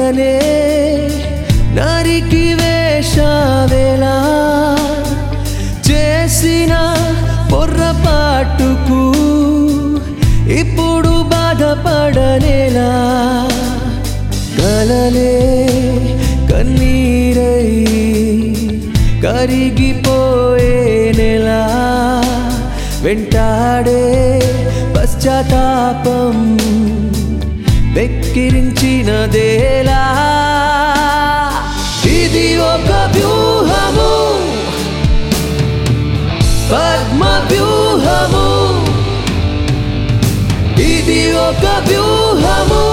పక్కనే నరికి వేషావేలా చేసిన పొర్రపాటుకు ఇప్పుడు బాధపడనేలా కలలే కన్నీరై కరిగిపోయే నెలా వెంటాడే పశ్చాత్తాపం వెక్కిరించినదేలా ఇది ఒక వ్యూహము పద్మ వ్యూహము ఇది ఒక వ్యూహము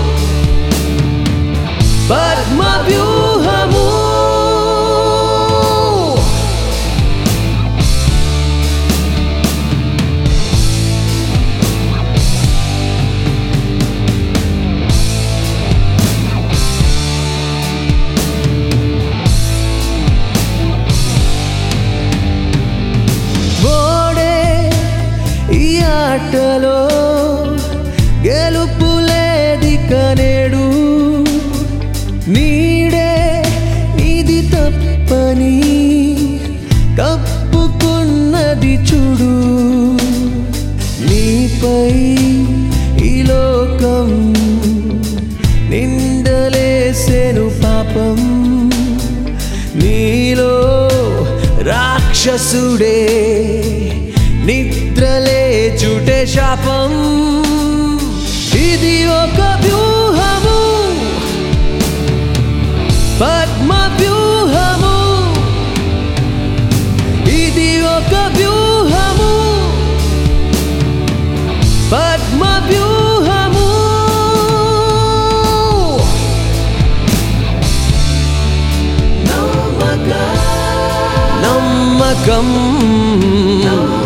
పద్మ వ్యూహము ఓడే ఈ ఆటలో గెలుపులేదిక నేడు నీడే ఇది తప్పని కప్పుకున్నది చూడు నీపై ఈ లోకం నిందలేసెను పాపం నీలో రాక్షసుడే నిద్రలే చుటే శాపం ఇది ఒక వ్యూహము పద్మ వ్యూహము ఇది ఒక వ్యూహము పద్మ వ్యూహము నమ్మకం